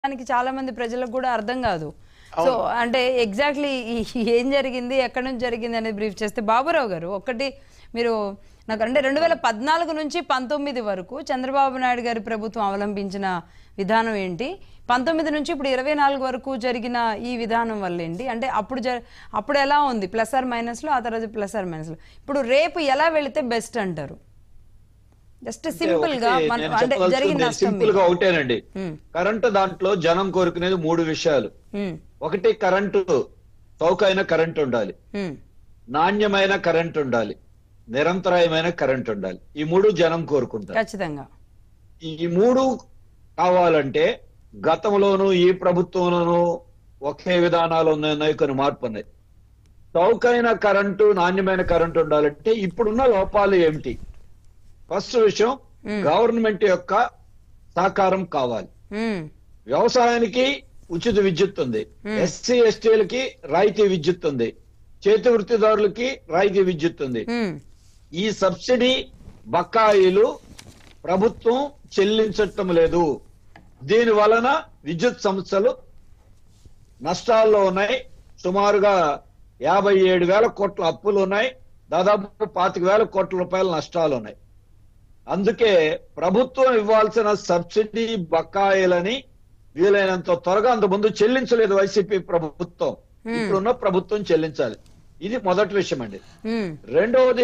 దానికి చాలా మంది ప్రజలకు కూడా అర్థం కాదు సో అంటే ఎగ్జాక్ట్లీ ఏం జరిగింది ఎక్కడి నుంచి జరిగింది అనేది బ్రీఫ్ చేస్తే బాబురావు గారు ఒకటి మీరు నాకు అంటే రెండు వేల పద్నాలుగు నుంచి పంతొమ్మిది వరకు చంద్రబాబు నాయుడు గారి ప్రభుత్వం అవలంబించిన విధానం ఏంటి పంతొమ్మిది నుంచి ఇప్పుడు ఇరవై నాలుగు వరకు జరిగిన ఈ విధానం వల్ల ఏంటి అంటే అప్పుడు జ అప్పుడు ఎలా ఉంది ప్లస్ ఆర్ మైనస్లో ఆ తర్వాత ప్లస్ ఆర్ మైనస్లో ఇప్పుడు రేపు ఎలా వెళితే బెస్ట్ అంటారు జస్ట్ సింపుల్ గా ఒకటి మన నేను అంటే జరిగిన చెప్పదలుచుకుంది నష్టం సింపుల్ గా ఒకటేనండి ఉమ్, కరెంటు దాంట్లో జనం కోరుకునేది మూడు విషయాలు ఉమ్, ఒకటి కరెంటు చౌకైన కరెంట్ ఉండాలి ఉమ్, నాణ్యమైన కరెంట్ ఉండాలి నిరంతరాయమైన కరెంట్ ఉండాలి ఈ మూడు జనం కోరుకుంటారు ఖచ్చితంగా ఈ మూడు కావాలంటే గతంలోనూ ఈ ప్రభుత్వంలోనూ ఒకే విధానాలు ఉన్నాయి కొన్ని మార్పు ఉన్నాయి చౌకైన కరెంటు నాణ్యమైన కరెంటు ఉండాలంటే ఇప్పుడున్న లోపాలు ఏమిటి ఫస్ట్ విషయం Hmm. గవర్నమెంట్ యొక్క సహకారం కావాలి ఉమ్, వ్యవసాయానికి ఉచిత విద్యుత్ ఉంది Hmm. ఎస్సీ ఎస్టీలకి రాయితీ విద్యుత్ ఉంది చేతి వృత్తిదారులకి రాయితీ విద్యుత్ ఉంది ఉమ్, ఈ సబ్సిడీ బకాయిలు ప్రభుత్వం చెల్లించటం లేదు దీని వలన విద్యుత్ సంస్థలు నష్టాల్లో ఉన్నాయి సుమారుగా యాభై ఏడు వేల కోట్ల అప్పులు ఉన్నాయి దాదాపు పాతిక వేల కోట్ల రూపాయల నష్టాలు ఉన్నాయి అందుకే ప్రభుత్వం ఇవ్వాల్సిన సబ్సిడీ బకాయిలని వీలైనంత త్వరగా అంత ముందు చెల్లించలేదు వైసీపీ ప్రభుత్వం Hmm. ఇప్పుడున్న ప్రభుత్వం చెల్లించాలి ఇది మొదటి విషయం అండి ఉమ్, రెండవది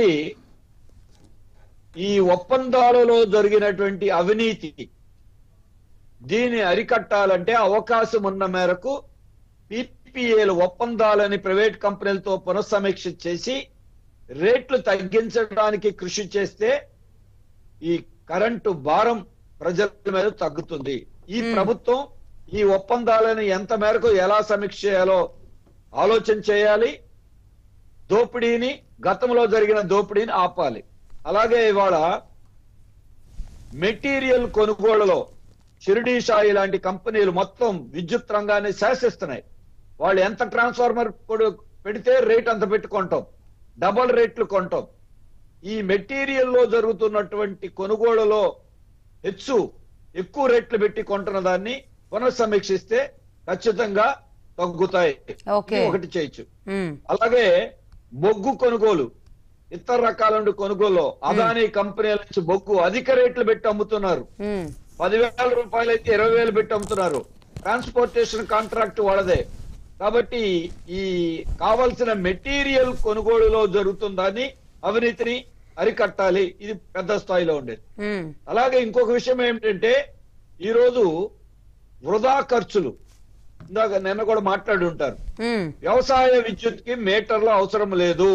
ఈ ఒప్పందాలలో జరిగినటువంటి అవినీతి దీన్ని అరికట్టాలంటే అవకాశం ఉన్న మేరకు పిపిఏలు ఒప్పందాలని ప్రైవేట్ కంపెనీలతో పునఃసమీక్ష చేసి రేట్లు తగ్గించడానికి కృషి చేస్తే ఈ కరెంటు భారం ప్రజల మీద తగ్గుతుంది ఈ Hmm. ప్రభుత్వం ఈ ఒప్పందాలను ఎంత మేరకు ఎలా సమీక్ష చేయాలో ఆలోచన చేయాలి దోపిడీని గతంలో జరిగిన దోపిడీని ఆపాలి అలాగే ఇవాళ మెటీరియల్ కొనుగోలులో షిరిడీ షాయి లాంటి కంపెనీలు మొత్తం విద్యుత్ రంగాన్ని శాసిస్తున్నాయి వాళ్ళు ఎంత ట్రాన్స్ఫార్మర్ కొడు- పెడితే రేట్ అంత పెట్టి కొంటాం డబల్ రేట్లు కొంటాం ఈ మెటీరియల్ లో జరుగుతున్నటువంటి కొనుగోలులో హెచ్చు ఎక్కువ రేట్లు పెట్టి కొంటున్న దాన్ని పునఃసమీక్షిస్తే ఖచ్చితంగా తగ్గుతాయి ఓకే ఇది ఒకటి చేయొచ్చు ఉమ్, అలాగే బొగ్గు కొనుగోలు ఇతర రకాల కొనుగోలు అదానీ కంపెనీల నుంచి బొగ్గు అధిక రేట్లు పెట్టి అమ్ముతున్నారు ఉమ్, పదివేల రూపాయలు అయితే ఇరవై వేలు పెట్టి అమ్ముతున్నారు ట్రాన్స్పోర్టేషన్ కాంట్రాక్ట్ వాళ్ళదే కాబట్టి ఈ కావలసిన మెటీరియల్ కొనుగోలులో జరుగుతుందని అవినీతిని అరికట్టాలి ఇది పెద్ద స్థాయిలో ఉండేది ఉమ్, అలాగే ఇంకొక విషయం ఏమిటంటే ఈ రోజు వృధా ఖర్చులు ఇందాక నిన్న కూడా మాట్లాడి ఉంటారు ఉమ్, వ్యవసాయ విద్యుత్ కి మీటర్లు అవసరం లేదు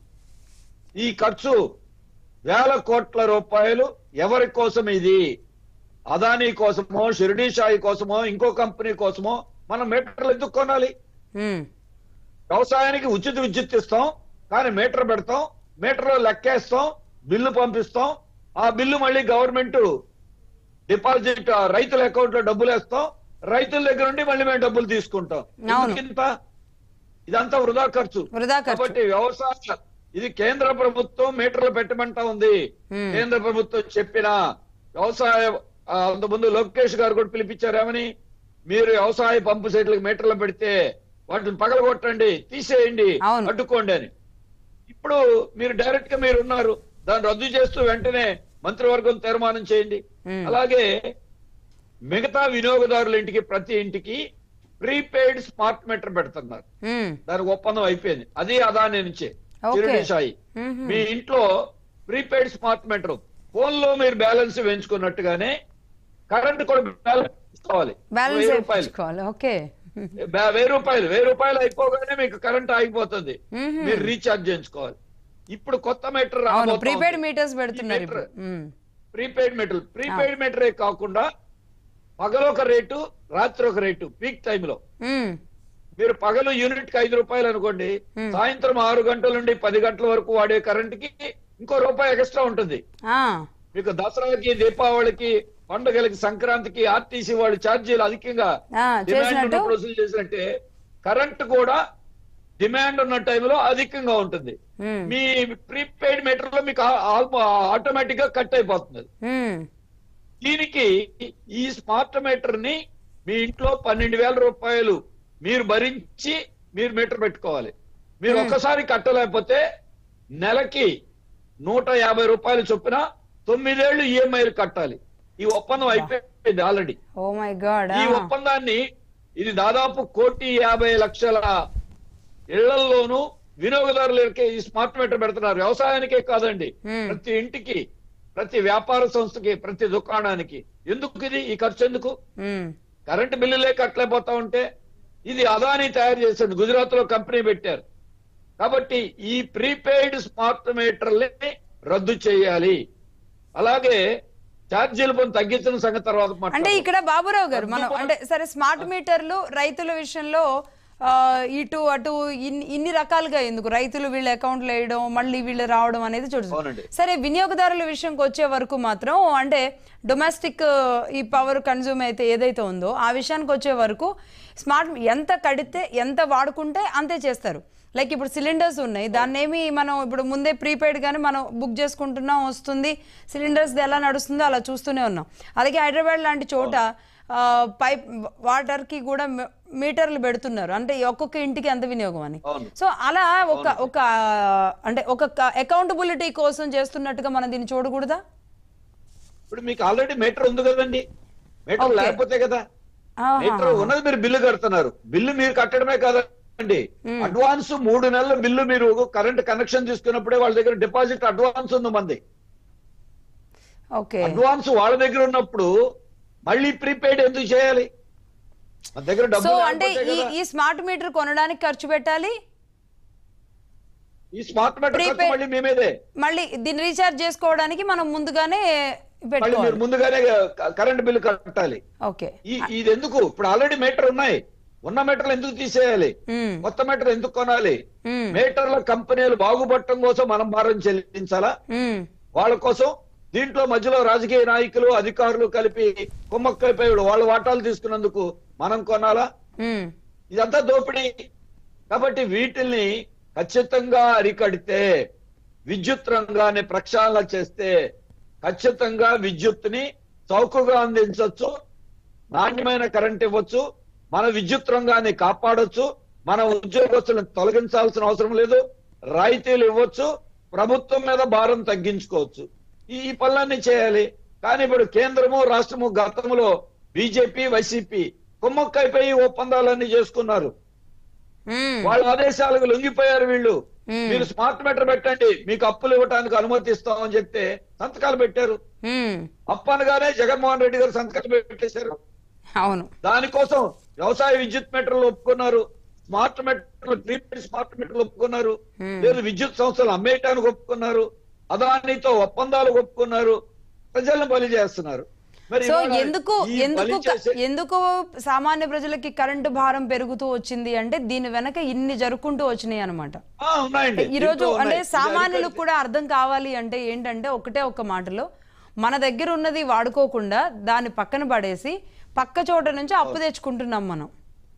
ఈ ఖర్చు వేల కోట్ల రూపాయలు ఎవరి కోసం ఇది అదానీ కోసమో షిరిడీ షాయి కోసమో ఇంకో కంపెనీ కోసమో మనం మీటర్లు ఎందుకు కొనాలి ఉమ్, వ్యవసాయానికి ఉచిత విద్యుత్ ఇస్తాం కానీ మీటర్ పెడతాం మీటర్ లెక్కేస్తాం బిల్లు పంపిస్తాం ఆ బిల్లు మళ్ళీ గవర్నమెంట్ డిపాజిట్ ఆ రైతుల అకౌంట్ లో డబ్బులు వేస్తాం రైతుల దగ్గర నుండి మళ్ళీ మేము డబ్బులు తీసుకుంటాం అవును. ఎందుకింత? ఇదంతా వృధా ఖర్చు వృధా ఖర్చు కాబట్టి వ్యవసాయ ఇది కేంద్ర ప్రభుత్వం మీటర్లు పెట్టమంటా ఉంది Hmm. కేంద్ర ప్రభుత్వం చెప్పిన వ్యవసాయ ఆ, అంతకుముందు లోకేష్ గారు కూడా పిలిపించారు ఏమని మీరు వ్యవసాయ పంపు సెట్లకు మీటర్లు పెడితే వాటిని పగలగొట్టండి తీసేయండి అవును. అడ్డుకోండి అని ఇప్పుడు మీరు డైరెక్ట్ గా మీరు ఉన్నారు దాన్ని రద్దు చేస్తూ వెంటనే మంత్రివర్గం తీర్మానం చేయండి Hmm. అలాగే మిగతా వినియోగదారుల ఇంటికి ప్రతి ఇంటికి ప్రీపెయిడ్ స్మార్ట్ మీటర్ పెడుతున్నారు ఉమ్, దానికి ఒప్పందం అయిపోయింది అది అదాని నుంచే ఓకే. చిరుడి సాయి మ్మ్. మీ ఇంట్లో ప్రీపెయిడ్ స్మార్ట్ మీటర్ ఫోన్ లో మీరు బ్యాలెన్స్ వేయించుకున్నట్టుగానే కరెంట్ కూడా బ్యాలెన్స్ తీసుకోవాలి బ్యాలెన్స్ వెయ్యి రూపాయలు వేయించుకోవాలి ఓకే బా- వెయ్యి రూపాయలు వెయ్యి రూపాయలు అయిపోగానే మీకు కరెంట్ ఆగిపోతుంది మ్మ్. మీరు రీఛార్జ్ చేయించుకోవాలి ఇప్పుడు కొత్త మీటర్ అవును ప్రీపెయిడ్ మీటర్స్ పెడుతున్నారు ఇప్పుడు ఉమ్, ప్రీపెయిడ్ మీటర్ ప్రీపెయిడ్ మీటరే కాకుండా పగలు ఒక రేటు రాత్రి ఒక రేటు పీక్ టైంలో ఉమ్, మీరు పగలు యూనిట్ కి ఐదు రూపాయలు అనుకోండి Hmm. సాయంత్రం ఆరు గంటల నుండి పది గంటల వరకు వాడే కరెంట్ కి ఇంకో రూపాయి ఎక్స్ట్రా ఉంటుంది ఆ, మీకు దసరాకి దీపావళికి పండుగలకి సంక్రాంతికి ఆర్టీసీ వాళ్ళు ఛార్జీలు అధికంగా ఆ, డిమాండ్ చేసినట్టు ఉన్నప్పుడు వసూలు చేసినట్టే కరెంట్ కూడా డిమాండ్ ఉన్న టైంలో అధికంగా ఉంటుంది ఉమ్, మీ ప్రీపెయిడ్ మీటర్ లో మీకు ఆటోమేటిక్ గా కట్ అయిపోతుంది ఉమ్, దీనికి ఈ స్మార్ట్ మీటర్ ని మీ ఇంట్లో పన్నెండు వేల రూపాయలు మీరు భరించి మీరు మీటర్ పెట్టుకోవాలి మీరు ఒక్కసారి కట్టలేకపోతే నెలకి నూట యాభై రూపాయలు చొప్పున తొమ్మిదేళ్లు ఈఎంఐలు కట్టాలి ఈ ఒప్పందం అయిపోయింది ఆల్రెడీ ఓ మై గాడ్ ఈ ఒప్పందాన్ని ఇది దాదాపు కోటి యాభై లక్షల ఇళ్లలోనూ వినియోగదారులకి ఈ స్మార్ట్ మీటర్ పెడుతున్నారు వ్యవసాయానికే కాదండి Hmm. ప్రతి ఇంటికి ప్రతి వ్యాపార సంస్థకి ప్రతి దుకాణానికి ఎందుకు ఇది ఈ ఖర్చు ఎందుకు కరెంట్ బిల్లులే కట్టలేకపోతా ఉంటే ఇది అదాని తయారు చేసింది గుజరాత్ లో కంపెనీ పెట్టారు కాబట్టి ఈ ప్రీపెయిడ్ స్మార్ట్ మీటర్లని రద్దు చేయాలి అలాగే ఛార్జీలు పన్ను తగ్గించిన సంగతి తర్వాత అంటే మాట్లాడదాం. ఇక్కడ బాబురావు గారు మనం అందుబాటు- అంటే సరే స్మార్ట్ మీటర్లు రైతుల విషయంలో ఆ, ఇటు అటు ఇన్ని ఇన్ని రకాలుగా ఎందుకు రైతులు వీళ్ళ అకౌంట్లు వేయడం మళ్ళీ వీళ్ళు రావడం అనేది చూడు అవునండి. సరే వినియోగదారుల విషయంకి వచ్చే వరకు మాత్రం అంటే డొమెస్టిక్ ఈ పవర్ కన్జ్యూమ్ అయితే ఏదైతే ఉందో ఆ విషయానికి వచ్చే వరకు స్మార్ట్ ఎంత కడితే ఎంత వాడుకుంటే అంతే చేస్తారు లైక్ ఇప్పుడు సిలిండర్స్ ఉన్నాయి దాన్ని ఏమి మనం ఇప్పుడు ముందే ప్రీపెయిడ్ కానీ మనం బుక్ చేసుకుంటున్నాం వస్తుంది సిలిండర్స్ ఎలా నడుస్తుందో అలా చూస్తూనే ఉన్నాం అలాగే హైదరాబాద్ లాంటి చోట ఆ, పైప్ వాటర్ కి కూడా మీ- మీటర్లు పెడుతున్నారు అంటే ఒక్కొక్క ఇంటికి ఎంత వినియోగం అని అవును. సో అలా ఒక ఒక అంటే ఒక అకౌంటబిలిటీ కోసం చేస్తున్నట్టుగా మనం దీన్ని చూడకూడదా ఇప్పుడు మీకు ఆల్రెడీ మీటర్ ఉంది కదండి మీటర్ Okay. లేకపోతే కదా ఆహా. మీటర్ ఉన్నది మీరు బిల్లు కడుతున్నారు బిల్లు మీరు కట్టడమే కాదండి అడ్వాన్స్ మూడు నెలల బిల్లు మీరు కరెంట్ కనెక్షన్ తీసుకున్నప్పుడే వాళ్ళ దగ్గర డిపాజిట్ అడ్వాన్స్ ఉంది మంది ఓకే అడ్వాన్స్ వాళ్ళ దగ్గర ఉన్నప్పుడు మళ్ళీ ప్రీపెయిడ్ ఎందుకు చేయాలి మన దగ్గర సో డబ్బు అంటే లేకపోతే ఈ కదా. ఈ స్మార్ట్ మీటర్ కొనడానికి ఖర్చు పెట్టాలి ఈ స్మార్ట్ మీటర్ ఖర్చు Prepaid- మళ్ళీ మేమేదే మళ్ళీ దీన్ని రీఛార్జ్ చేసుకోవడానికి మనం ముందుగానే మళ్ళీ మీరు పెట్టుకోవాలి ముందుగానే కరెంట్ బిల్లు కట్టాలి ఓకే ఈ ఇది ఎందుకు ఇప్పుడు ఆల్రెడీ మీటర్ ఉన్నాయి ఉన్న మీటర్లు ఎందుకు తీసేయాలి ఉమ్, కొత్త మీటర్ ఎందుకు కొనాలి ఉమ్, మీటర్ల కంపెనీలు బాగుపడటం కోసం మనం భారం చెల్లించాలా ఉమ్, వాళ్ళ కోసం దీంట్లో మధ్యలో రాజకీయ నాయకులు అధికారులు కలిపి కుమ్మక్కైపోయి వాళ్ళ వాటాలు తీసుకున్నందుకు మనం కొనాలా ఉమ్, ఇదంతా దోపిడీ కాబట్టి వీటిల్ని ఖచ్చితంగా అరికడితే విద్యుత్ రంగాన్ని ప్రక్షాళన చేస్తే ఖచ్చితంగా విద్యుత్తుని చౌకగా అందించవచ్చు నాణ్యమైన కరెంట్ ఇవ్వచ్చు మన విద్యుత్ రంగాన్ని కాపాడొచ్చు మన ఉద్యోగస్తులను తొలగించాల్సిన అవసరం లేదు రాయితీలు ఇవ్వచ్చు ప్రభుత్వం మీద భారం తగ్గించుకోవచ్చు ఈ ఈ పనులన్నీ చేయాలి కానీ ఇప్పుడు కేంద్రము రాష్ట్రము గతంలో బీజేపీ వైసీపీ కుమ్మక్కైపోయి ఒప్పందాలన్నీ చేసుకున్నారు ఉమ్, వాళ్ళ ఆదేశాలకు లొంగిపోయారు వీళ్ళు Hmm. మీరు స్మార్ట్ మీటర్ పెట్టండి మీకు అప్పులు ఇవ్వడానికి అనుమతి ఇస్తామని చెప్తే సంతకాలు పెట్టారు ఉమ్, అప్పు అనగానే జగన్మోహన్ రెడ్డి గారు సంతకాలు పెట్టేశారు అవును దానికోసం వ్యవసాయ విద్యుత్ మీటర్లు ఒప్పుకున్నారు స్మార్ట్ మీటర్లు ప్రీపెయిడ్ స్మార్ట్ మీటర్లు ఒప్పుకున్నారు Hmm. లేదు విద్యుత్ సంస్థలు అమ్మేయటానికి ఒప్పుకున్నారు అదానితో ఒప్పందాలు ఒప్పుకున్నారు ప్రజలను బలి చేస్తున్నారు మరి సో ఇవాళ ఎందుకు ఈ ఎందుకు బలి చేసే- ఎందుకు సామాన్య ప్రజలకి కరెంటు భారం పెరుగుతూ వచ్చింది అంటే దీని వెనక ఇన్ని జరుపుకుంటూ వచ్చినాయి అనమాట ఆ, ఉన్నాయండి ఈ రోజు దీంట్లో అంటే ఉన్నాయి. ఇది సామాన్యులకు అరికడితే- కూడా అర్థం కావాలి అంటే ఏంటంటే ఒకటే ఒక మాటలో మన దగ్గర ఉన్నది వాడుకోకుండా దాన్ని పక్కన పడేసి పక్క చోట నుంచి అప్పు తెచ్చుకుంటున్నాం మనం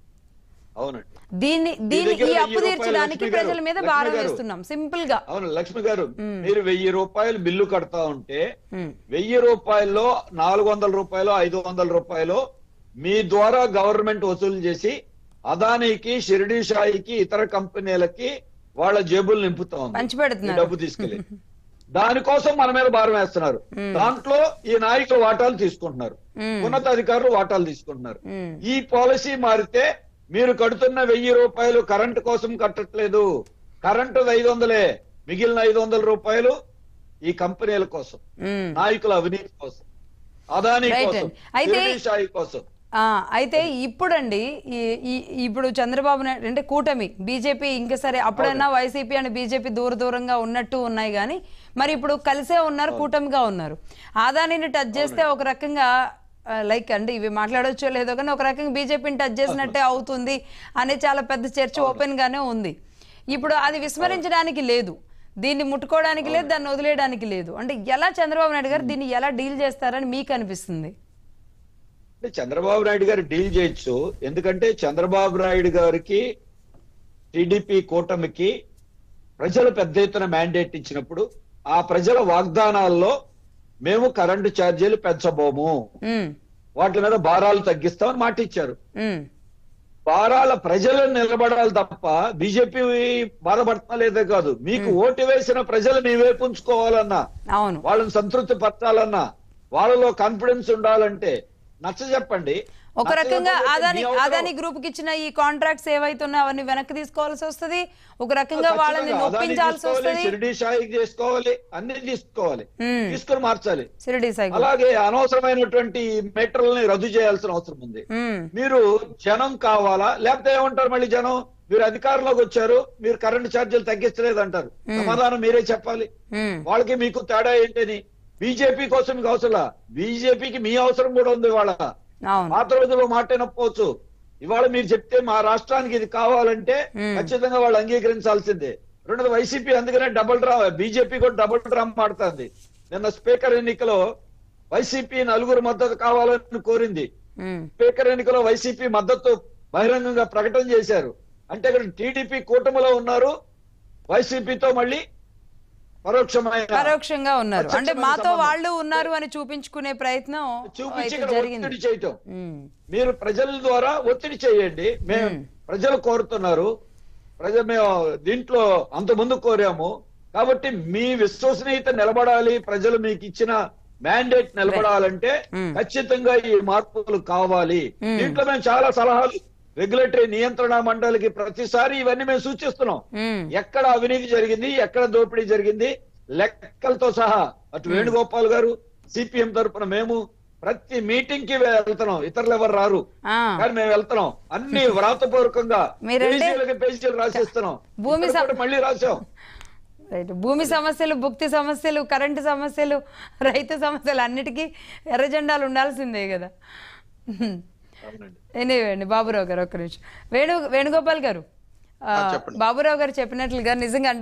అవునండి దీన్ని దీన్ని దగ్గర ఈ వెయ్యి అప్పు రూపాయలు తీర్చడానికి లక్ష్మి ప్రజల గారు, మీద లక్ష్మి భారం గారు. వేస్తున్నాం సింపుల్ గా అవును లక్ష్మి గారు మీరు వెయ్యి రూపాయలు బిల్లు కడతా ఉంటే ఉమ్, వెయ్యి రూపాయల్లో నాలుగు వందల రూపాయలు ఐదు వందల రూపాయలు మీ ద్వారా గవర్నమెంట్ వసూలు చేసి అదానికి షిరిడి షాయికి ఇతర కంపెనీలకి వాళ్ళ జేబులు నింపుతా ఉంది ఈ పంచిపెడుతున్నారు డబ్బు తీసుకెళ్లి దానికోసం మన మీద భారం వేస్తున్నారు దాంట్లో ఈ నాయకులు వాటాలు తీసుకుంటున్నారు ఉమ్, ఉన్నతాధికారులు వాటాలు తీసుకుంటున్నారు ఉమ్, ఈ పాలసీ మారితే మీరు కడుతున్న వెయ్యి రూపాయలు కరెంటు కోసం కట్టట్లేదు కరెంటు ఐదు వందలే మిగిలిన ఐదు వందల రూపాయలు ఈ కంపెనీల కోసం ఉమ్. నాయకుల అవినీతి కోసం అదానీ Right కోసం అండి. అయితే- షిరిడి షాయి కోసం ఆ, అయితే ఇప్పుడండి ఈ- ఈ- ఇప్పుడు చంద్రబాబు నాయుడు అంటే కూటమి బీజేపీ ఇంకా సరే అప్పుడైనా వైసీపీ అండ్ బీజేపీ దూర దూరంగా ఉన్నట్టు ఉన్నాయి కానీ మరి ఇప్పుడు కలిసే ఉన్నారు కూటమిగా ఉన్నారు ఆదానిని టచ్ చేస్తే ఒక రకంగా లైక్ అండి ఇవి మాట్లాడొచ్చో లేదో కానీ ఒక రకంగా బీజేపీని టచ్ చేసినట్టే అవుతుంది అనే చాలా పెద్ద చర్చ ఓపెన్ గానే ఉంది ఇప్పుడు అది విస్మరించడానికి లేదు దీన్ని ముట్టుకోవడానికి లేదు దాన్ని వదిలేయడానికి లేదు అంటే ఎలా చంద్రబాబు నాయుడు గారు దీన్ని ఎలా డీల్ చేస్తారని మీకు అనిపిస్తుంది అంటే చంద్రబాబు నాయుడు గారు డీల్ చేయొచ్చు ఎందుకంటే చంద్రబాబు నాయుడు గారికి టీడీపీ కూటమికి ప్రజలు పెద్ద ఎత్తున మ్యాండేట్ ఇచ్చినప్పుడు ఆ ప్రజల వాగ్దానాల్లో మేము కరెంటు ఛార్జీలు పెంచబోము ఉమ్, వాటి మీద భారాలు తగ్గిస్తామని మాట ఇచ్చారు ఉమ్, భారాల ప్రజలు నిలబడాలి తప్ప బీజేపీ బాధపడుతున్నా లేదే కాదు మీకు ఓటు వేసిన ప్రజలు మీ వైపు ఉంచుకోవాలన్నా అవును వాళ్ళని సంతృప్తి పరచాలన్నా వాళ్ళలో కాన్ఫిడెన్స్ ఉండాలంటే నచ్చ చెప్పండి ఒక రకంగా నచ్చకపోతే అదాని మీ అవసరం. అదాని గ్రూప్ కి ఇచ్చిన ఈ కాంట్రాక్ట్స్ ఏవైతున్నాయో అవన్నీ వెనక్కి తీసుకోవాల్సి వస్తుంది ఒక రకంగా వాళ్ళని ఖచ్చితంగా అదాని నొప్పించాల్సి తీసుకోవాలి, వస్తుంది షిరిడి సాయికి చేసుకోవాలి అన్ని తీసుకోవాలి ఉమ్, తీసుకొని మార్చాలి షిరిడి సైకిల్ అలాగే అనవసరమైనటువంటి మెట్రల్ని రద్దు చేయాల్సిన అవసరం ఉంది ఉమ్, మీరు జనం కావాలా లేకపోతే ఏమంటారు మళ్ళీ జనం మీరు అధికారంలోకి వచ్చారు మీరు కరెంటు ఛార్జీలు తగ్గించలేదు అంటారు సమాధానం మీరే చెప్పాలి ఉమ్, వాళ్ళకి మీకు తేడా ఏంటని బీజేపీ కోసం మీకు అవసరం బీజేపీకి మీ అవసరం కూడా ఉంది వాళ్ళ అవును పాత రోజుల్లో మాట వినకపోవచ్చు ఇవాళ మీరు చెప్తే మా రాష్ట్రానికి ఇది కావాలంటే మ్మ్. ఖచ్చితంగా వాళ్ళు అంగీకరించాల్సిందే రెండోది వైసీపీ అందుకనే డబుల్ డ్రా బీజేపీ కూడా డబుల్ డ్రామ్ ఆడుతుంది నిన్న స్పీకర్ ఎన్నికలో వైసీపీ నలుగురు మద్దతు కావాలని కోరింది ఉమ్, స్పీకర్ ఎన్నికలో వైసీపీ మద్దతు బహిరంగంగా ప్రకటన చేశారు అంటే ఇక్కడ టీడీపీ కూటమిలో ఉన్నారు వైసీపీతో మళ్ళీ పరోక్షమైన పరోక్షంగా ఉన్నారు అంటే ప్రత్యక్షమైన మాతో సంబంధం. వాళ్ళు ఉన్నారు అని చూపించుకునే ప్రయత్నం చూపించి అయితే ఇక్కడ జరిగింది ఒత్తిడి చేయటం ఉమ్, మీరు ప్రజల ద్వారా ఒత్తిడి చేయండి మేము ప్రజలు కోరుతున్నారు ప్రజలు మేము దీంట్లో అంత ముందు కోరాము కాబట్టి మీ విశ్వసనీయత నిలబడాలి ప్రజలు మీకు ఇచ్చిన మ్యాండేట్ నిలబడాలంటే Hmm. ఖచ్చితంగా ఈ మార్పులు కావాలి Hmm. దీంట్లో మేము చాలా సలహాలు రెగ్యులేటరీ నియంత్రణ మండలికి ప్రతిసారి ఇవన్నీ మేము సూచిస్తున్నాం ఉమ్, ఎక్కడ అవినీతి జరిగింది ఎక్కడ దోపిడీ జరిగింది లెక్కలతో సహా అటు వేణుగోపాల్ గారు సిపిఎం తరపున మేము ప్రతి మీటింగ్ కి వెళ్తున్నాం ఇతరులు ఎవరు రారు ఆ, కానీ మేము వెళ్తున్నాం అన్ని వ్రాతపూర్వకంగా మీరంటే పేజీలకి పేజీలు రాసిస్తున్నాం భూమి ఇక్కడ సం- కూడా మళ్ళీ రాసాం రైట్ భూమి సమస్యలు భుక్తి సమస్యలు కరెంటు సమస్యలు రైతు సమస్యలు అన్నిటికీ ఎర్ర జెండాలు ఉండాల్సిందే కదా అవునండి. ఎనీవే అండి బాబురావు గారు ఒక్క నిమిషం వేణు వేణుగోపాల్ గారు ఆ, బాబురావు గారు చెప్పినట్లుగా నిజంగా